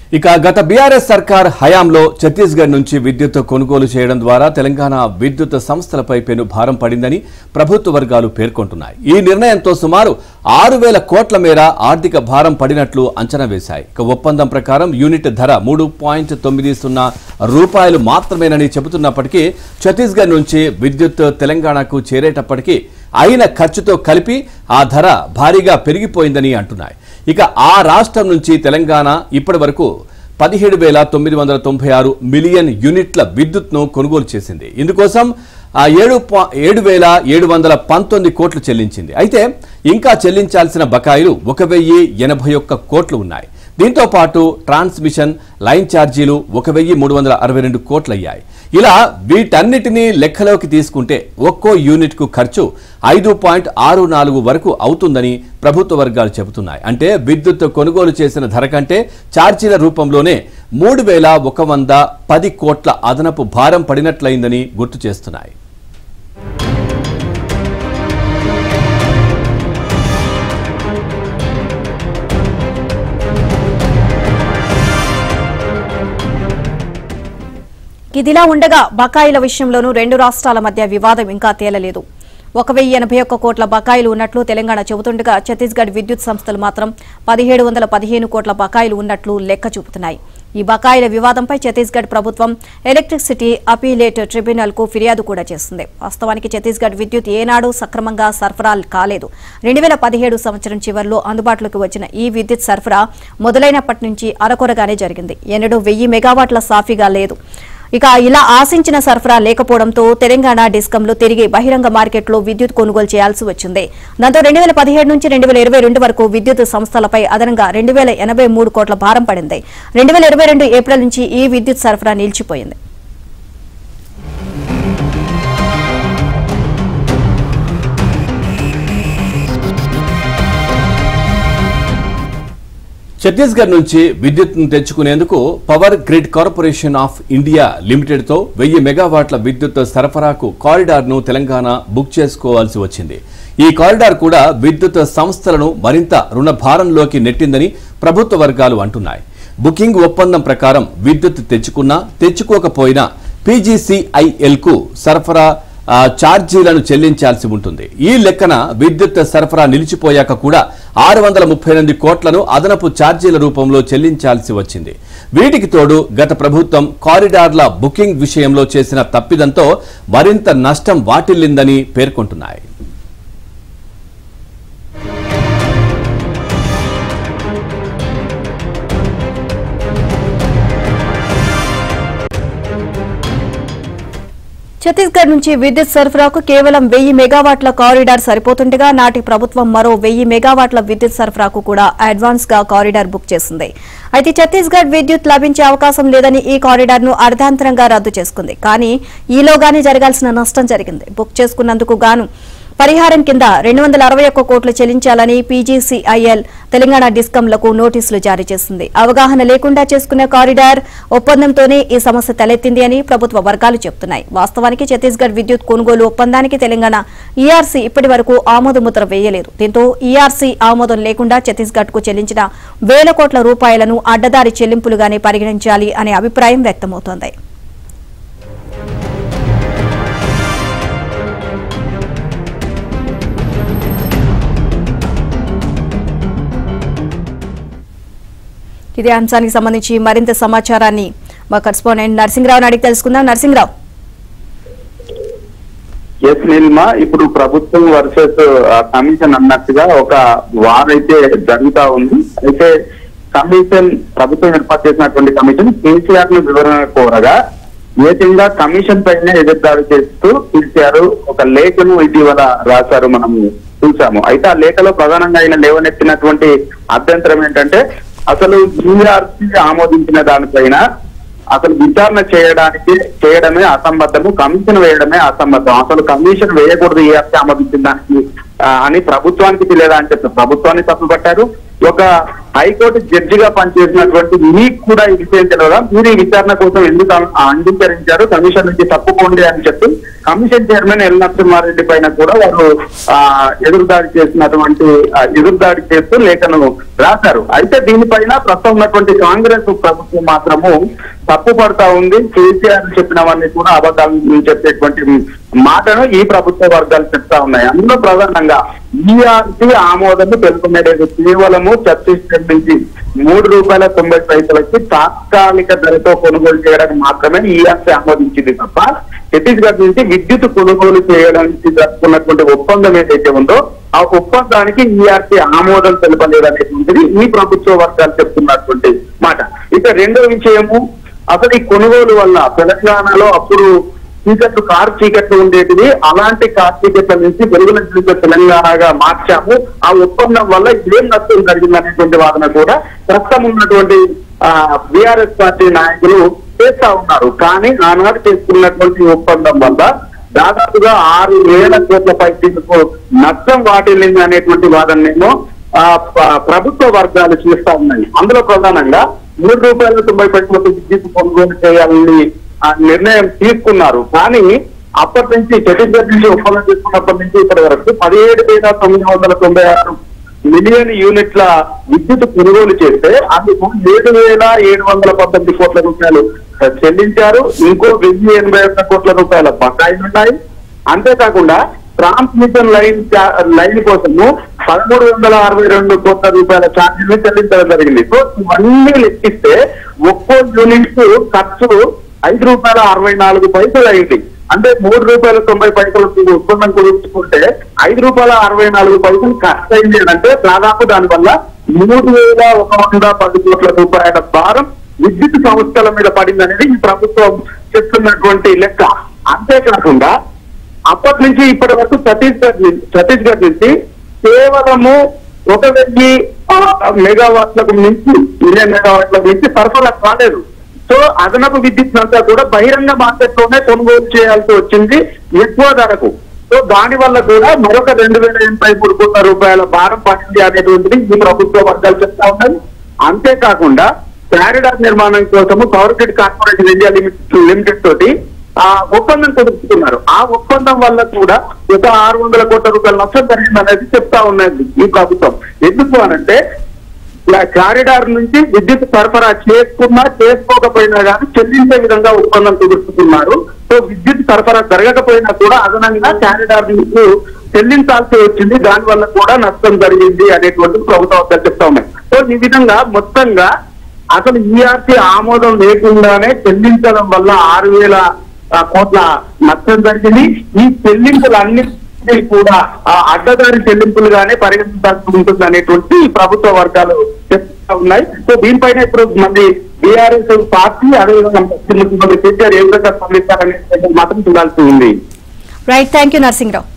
ఇక గత బీఆర్ఎస్ సర్కార్ హయాంలో ఛత్తీస్గఢ్ నుంచి విద్యుత్ కొనుగోలు చేయడం ద్వారా తెలంగాణ విద్యుత్ సంస్థలపై పెను భారం పడిందని ప్రభుత్వ వర్గాలు పేర్కొంటున్నాయి ఈ నిర్ణయంతో సుమారు ఆరు వేల కోట్ల మేర ఆర్థిక భారం పడినట్లు అంచనా వేశాయి ఇక ఒప్పందం ప్రకారం యూనిట్ ధర మూడు పాయింట్ తొమ్మిది సున్నా రూపాయలు మాత్రమేనని చెబుతున్నప్పటికీ ఛత్తీస్గఢ్ నుంచి విద్యుత్ తెలంగాణకు చేరేటప్పటికీ అయిన ఖర్చుతో కలిపి ఆ ధర భారీగా పెరిగిపోయిందని అంటున్నాయి ఇక ఆ రాష్ట్రం నుంచి తెలంగాణ ఇప్పటి వరకు పదిహేడు వేల తొమ్మిది వందల తొంభై ఆరు మిలియన్ యూనిట్ల విద్యుత్ను కొనుగోలు చేసింది ఇందుకోసం ఆ ఏడు పా- ఏడు వేల ఏడు వందల పంతొమ్మిది కోట్లు చెల్లించింది అయితే ఇంకా చెల్లించాల్సిన బకాయిలు ఒక వెయ్యి ఎనభై ఒక్క కోట్లు ఉన్నాయి దీంతో పాటు ట్రాన్స్మిషన్ లైన్ ఛార్జీలు ఒక వెయ్యి మూడు వందల అరవై రెండు కోట్లయ్యాయి ఇలా వీటన్నిటినీ లెక్కలోకి తీసుకుంటే ఒక్కో యూనిట్కు ఖర్చు ఐదు పాయింట్ ఆరు నాలుగు వరకు అవుతుందని ప్రభుత్వ వర్గాలు చెబుతున్నాయి అంటే విద్యుత్ కొనుగోలు చేసిన ధర కంటే ఛార్జీల రూపంలోనే మూడు వేల ఒక వంద పది కోట్ల అదనపు భారం పడినట్లయిందని గుర్తు చేస్తున్నాయి ఇదిలా ఉండగా బకాయిల విషయంలోనూ రెండు రాష్ట్రాల మధ్య వివాదం ఇంకా తేలలేదు ఒక వెయ్యి ఎనభై ఒక్క కోట్ల బకాయిలు ఉన్నట్లు తెలంగాణ చెబుతుండగా ఛత్తీస్గఢ్ విద్యుత్ సంస్థలు మాత్రం పదిహేడు వందల పదిహేను కోట్ల బకాయిలు ఉన్నట్లు లెక్క చూపుతున్నాయి ఈ బకాయిల వివాదంపై ఛత్తీస్గఢ్ ప్రభుత్వం ఎలక్ట్రిసిటీ అపీలేట్ ట్రిబ్యునల్ కు ఫిర్యాదు కూడా చేసింది వాస్తవానికి ఛత్తీస్గఢ్ విద్యుత్ ఏనాడు సక్రమంగా సరఫరా కాలేదు రెండు వేల పదిహేడు సంవత్సరం చివరిలో అందుబాటులోకి వచ్చిన ఈ విద్యుత్ సరఫరా మొదలైనప్పటి నుంచి అరకొరగానే జరిగింది ఎన్నడూ వెయ్యి మెగావాట్ల సాఫీగా లేదు ఇక ఇలా ఆశించిన సరఫరా లేకపోవడంతో తెలంగాణ డిస్కంలు తిరిగి బహిరంగ మార్కెట్లో విద్యుత్ కొనుగోలు చేయాల్సి వచ్చింది దాంతో రెండు వేల పదిహేడు నుంచి రెండు వేల ఇరవై రెండు వరకు విద్యుత్ సంస్థలపై అదనంగా రెండు వేల ఎనభై మూడు కోట్ల భారం పడింది రెండు వేల ఇరవై రెండు ఏప్రిల్ నుంచి ఈ విద్యుత్ సరఫరా నిలిచిపోయింది ఛత్తీస్గఢ్ నుంచి విద్యుత్ను తెచ్చుకునేందుకు power grid corporation of India limited తో వెయ్యి మెగావాట్ల విద్యుత్ సరఫరాకు కారిడార్ ను తెలంగాణ బుక్ చేసుకోవాల్సి వచ్చింది ఈ కారిడార్ కూడా విద్యుత్ సంస్థలను మరింత రుణభారంలోకి నెట్టిందని ప్రభుత్వ వర్గాలు అంటున్నాయి బుకింగ్ ఒప్పందం ప్రకారం విద్యుత్ తెచ్చుకున్నా తెచ్చుకోకపోయినా పీజీసీఐఎల్ కు సరఫరా ఆ, ఛార్జీలను చెల్లించాల్సి ఉంటుంది ఈ లెక్కన విద్యుత్ సరఫరా నిలిచిపోయాక కూడా ఆరు వందల ముప్పై ఎనిమిది కోట్లను అదనపు ఛార్జీల రూపంలో చెల్లించాల్సి వచ్చింది వీటికి తోడు గత ప్రభుత్వం కారిడార్ల బుకింగ్ విషయంలో చేసిన తప్పిదంతో మరింత నష్టం వాటిల్లిందని పేర్కొంటున్నాయి ఛత్తీస్గఢ్ నుంచి విద్యుత్ సరఫరాకు కేవలం వెయ్యి మెగావాట్ల కారిడార్ సరిపోతుండగా నాటి ప్రభుత్వం మరో వెయ్యి మెగావాట్ల విద్యుత్ సరఫరాకు కూడా అడ్వాన్స్ గా కారిడార్ బుక్ చేసింది అయితే ఛత్తీస్గఢ్ విద్యుత్ లభించే అవకాశం లేదని ఈ కారిడార్ ను అర్ధాంతరంగా రద్దు చేసుకుంది కానీ ఈలోగానే జరగాల్సిన నష్టం జరిగింది బుక్ చేసుకున్నందుకు గాను పరిహారం కింద రెండు వందల అరవై ఒక్క కోట్లు చెల్లించాలని పీజీసీఐఎల్ తెలంగాణ డిస్కంలకు నోటీసులు జారీ చేసింది అవగాహన లేకుండా చేసుకున్న కారిడార్ ఒప్పందంతోనే ఈ సమస్య తలెత్తింది అని ప్రభుత్వ వర్గాలు చెబుతున్నాయి వాస్తవానికి ఛత్తీస్గఢ్ విద్యుత్ కొనుగోలు ఒప్పందానికి తెలంగాణ ఈఆర్సీ ఇప్పటి వరకు ఆమోదముద్ర వేయలేదు దీంతో ఈఆర్సీ ఆమోదం లేకుండా ఛత్తీస్గఢ్ కు చెల్లించిన వేల కోట్ల రూపాయలను అడ్డదారి చెల్లింపులుగానే పరిగణించాలి అనే అభిప్రాయం వ్యక్తమవుతోంది ఇదే అంశానికి సంబంధించి మరింత సమాచారాన్ని మా కరెస్పాండెంట్ నరసింహరావు అడిగి తెలుసుకుందాం నరసింహరావు ఎస్ నీలిమా ఇప్పుడు ప్రభుత్వం వర్సెస్ కమిషన్ అన్నట్టుగా ఒక వార్ అయితే జరుగుతా ఉంది అయితే కమిషన్ ప్రభుత్వం ఏర్పాటు చేసినటువంటి కమిషన్ కేసీఆర్ ను వివరణ కోరగా ఏకంగా కమిషన్ పైన ఎదురుదాడి చేస్తూ కేసీఆర్ ఒక లేఖను ఇటీవల రాశారు మనం చూసాము అయితే ఆ లేఖలో ప్రధానంగా ఆయన లేవనెత్తినటువంటి అభ్యంతరం ఏంటంటే అసలు యూఆర్సీ ఆమోదించిన దానిపైన అసలు విచారణ చేయడానికి చేయడమే అసంబద్ధము కమిషన్ వేయడమే అసంబద్ధం అసలు కమిషన్ వేయకూడదు ఏ ఆమోదించిన దానికి ఆ, అని ప్రభుత్వానికి తెలియదా అని చెప్పి ప్రభుత్వాన్ని తప్పుపట్టారు ఒక హైకోర్టు జడ్జిగా పనిచేసినటువంటి మీకు కూడా ఈ విషయం తెలియదా మీరు ఈ విచారణ కోసం ఎందుకు అం- అంగీకరించారు కమిషన్ నుంచి తప్పుకోండి అని చెప్పి కమిషన్ చైర్మన్ ఎల్ నరసింహారెడ్డి పైన కూడా వారు ఆ, ఎదురుదాడి చేసినటువంటి ఆ, ఎదురుదాడి చేస్తూ లేఖను రాశారు అయితే దీనిపైన ప్రస్తుతం ఉన్నటువంటి కాంగ్రెస్ ప్రభుత్వం మాత్రము తప్పు పడతా ఉంది కేసీఆర్ చెప్పినవన్నీ కూడా అబద్ధాలు చెప్పేటువంటి మాటను ఈ ప్రభుత్వ వర్గాలు చెప్తా ఉన్నాయి అందులో ప్రధానంగా ఈఆర్సీ ఆమోదం తెలుపుకునేది కేవలము ఛత్తీస్గఢ్ నుంచి మూడు రూపాయల తొంభై పైసలకి తాత్కాలిక ధరతో కొనుగోలు చేయడానికి మాత్రమే ఈఆర్సీ ఆమోదించింది తప్ప ఛత్తీస్గఢ్ నుంచి విద్యుత్ కొనుగోలు చేయడానికి జరుపుకున్నటువంటి ఒప్పందం ఏదైతే ఉందో ఆ ఒప్పందానికి ఈఆర్సీ ఆమోదం తెలపలేదనేటువంటిది ఈ ప్రభుత్వ వర్గాలు చెప్తున్నటువంటి మాట ఇక రెండో విషయము అసలు ఈ కొనుగోలు వల్ల తెలంగాణలో అప్పుడు చీకట్లు కారు చీకట్లు ఉండేటివి అలాంటి కారు చీకట్ల నుంచి వెలుగుల జీవిత తెలంగాణగా మార్చాము ఆ ఒప్పందం వల్ల ఏం నష్టం జరిగింది అనేటువంటి వాదన కూడా ప్రస్తుతం ఉన్నటువంటి బీఆర్ఎస్ పార్టీ నాయకులు చేస్తా ఉన్నారు కానీ ఆనాడు చేసుకున్నటువంటి ఒప్పందం వల్ల దాదాపుగా ఆరు వేల కోట్ల పైసలకు నష్టం వాటిల్లింది అనేటువంటి వాదనేమో ఆ, ప- ప్రభుత్వ వర్గాలు చేస్తా ఉన్నాయి అందులో ప్రధానంగా మూడు రూపాయల తొంభై పైసలకు విద్యుత్ కొనుగోలు చేయాలని ఆ నిర్ణయం తీసుకున్నారు కానీ అప్పటి నుంచి ఛత్తీస్గఢ్ నుంచి ఒప్పందం తీసుకున్నప్పటి నుంచి ఇప్పటి వరకు పదిహేడు వేల తొమ్మిది వందల తొంభై ఆరు మిలియన్ యూనిట్ల విద్యుత్ కొనుగోలు చేస్తే అందుకు ఏడు వేల ఏడు వందల పంతొమ్మిది కోట్ల రూపాయలు చెల్లించారు ఇంకో వెయ్యి ఎనభై ఒక్క కోట్ల రూపాయల బకాయిలు ఉన్నాయి అంతేకాకుండా ట్రాన్స్మిషన్ లైన్ చా- లైన్ కోసము పదమూడు వందల అరవై రెండు కోట్ల రూపాయల ఛార్జీలు చెల్లించడం జరిగింది సో ఇవన్నీ లెక్కిస్తే ఒక్కో యూనిట్ ఖర్చు ఐదు రూపాయల అరవై నాలుగు పైసలు అయింది అంటే మూడు రూపాయల తొంభై పైసలకు ఒప్పందం కుదుర్చుకుంటే ఐదు రూపాయల అరవై నాలుగు పైసలు ఖర్చు అయింది అని అంటే దాదాపు దానివల్ల మూడు వేల ఒక వంద పది కోట్ల రూపాయల భారం విద్యుత్ సంస్థల మీద పడింది అనేది ఈ ప్రభుత్వం చెప్తున్నటువంటి లెక్క అంతేకాకుండా అప్పటి నుంచి ఇప్పటి వరకు ఛత్తీస్గఢ్ నుంచి ఛత్తీస్గఢ్ నుంచి కేవలము ఒక వెయ్యి ఆ, మెగావాట్లకు మించి మిలియన్ మెగావాట్లకు మించి సరఫరా కాలేదు సో అదనపు విద్యుత్ అంతా కూడా బహిరంగ మార్కెట్ లోనే కొనుగోలు చేయాల్సి వచ్చింది ఎక్కువ ధరకు సో దాని వల్ల కూడా మరొక రెండు వేల ఎనభై మూడు కోట్ల రూపాయల భారం పడింది అనేటువంటిది ఈ ప్రభుత్వ వర్గాలు చెప్తా ఉన్నాయి అంతేకాకుండా కారిడార్ నిర్మాణం కోసము power grid corporation India limited limited తోటి ఆ ఒప్పందం కుదుర్చుకున్నారు ఆ ఒప్పందం వల్ల కూడా ఒక ఆరు వందల కోట్ల రూపాయల నష్టం జరిగింది అనేది చెప్తా ఉన్నది ఈ ప్రభుత్వం ఎందుకు అనంటే ఇలా కారిడార్ నుంచి విద్యుత్ సరఫరా చేసుకున్నా చేసుకోకపోయినా కానీ చెల్లించే విధంగా ఒప్పందం కుదుర్చుకున్నారు సో విద్యుత్ సరఫరా జరగకపోయినా కూడా అదనంగా కారిడార్ నుంచి చెల్లించాల్సి వచ్చింది దాని వల్ల కూడా నష్టం జరిగింది అనేటువంటి ప్రభుత్వ వర్గాలు చెప్తా ఉన్నాయి సో ఈ విధంగా మొత్తంగా అసలు ఈఆర్సీ ఆమోదం లేకుండానే చెల్లించడం వల్ల ఆరు వేల ఆ, కోట్ల నష్టం జరిగింది ఈ చెల్లింపులన్నీ కూడా ఆ, అడ్డదారి చెల్లింపులుగానే పరిగణించాల్సి ఉంటుంది అనేటువంటి ఈ ప్రభుత్వ వర్గాలు చెప్తా ఉన్నాయి సో దీనిపైన ఇప్పుడు మళ్ళీ బీఆర్ఎస్ పార్టీ అదేవిధంగా ముఖ్యమంత్రి కేసీఆర్ ఏ విధంగా స్పందిస్తారనే మాత్రం చూడాల్సి ఉంది రైట్ థ్యాంక్ యూ నరసింహరావు